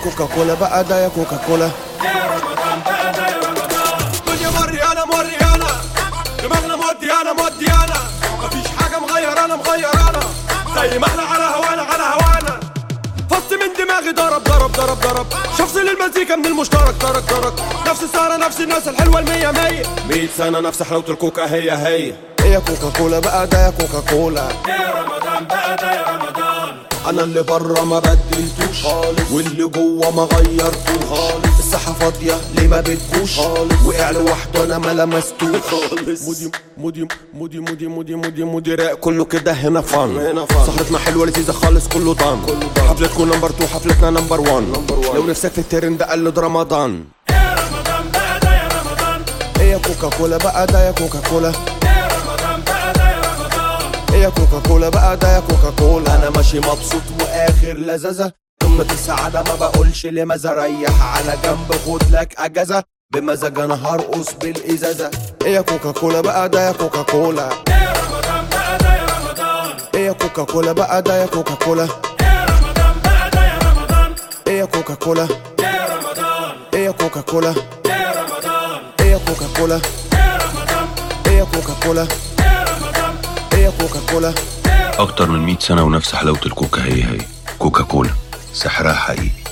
كوكا كولا بقى ده يا كوكا كولا الدنيا مريانة مريانة دماغنا موديانة موديانة مفيش حاجة مغيرانا مغيرانا زي ما احنا على هوانا على هوانا فص من دماغي ضرب ضرب ضرب ضرب شخص للمزيكا من المشترك ترك ترك نفس السهرة نفس الناس الحلوة المية مية مية سنة نفس حلاوة الكوكا هي هي يا كوكا كولا بقى ده يا كوكا كولا انا اللي بره ما بدلتوش خالص واللي جوه ما غيرتوش خالص الساحة فاضية ليه ما بتجوش خالص. وقع لوحده انا ما لمستوش خالص مودي مودي مودي مودي مودي مودي مودي رايق كله كده هنا فن هنا فن. سهرتنا حلوة لذيذة خالص كله ضن كله ضن. حفلتكم نمبر 2 حفلتنا نمبر 1 Number one. لو نفسك في الترند قلد رمضان ايه يا كوكا كولا بقى ده يا كوكا كولا ايه يا كوكا كولا بقى ده يا كوكا كولا انا ماشي مبسوط واخر لذاذة قمة السعادة ما بقولش لماذا ريح على جنب خد لك اجازة بمزاج انا هرقص بالازازة ايه يا كوكا كولا بقى ده يا كوكا كولا ايه يا كوكا كولا بقى ده يا كوكا كولا ايه يا كوكا كولا ايه يا كوكا كولا ايه يا كوكا كولا ايه يا كوكا كولا ايه يا كوكا كولا أكتر من 100 سنة ونفس حلاوة الكوكا هي هي كوكا كولا سحرها حقيقي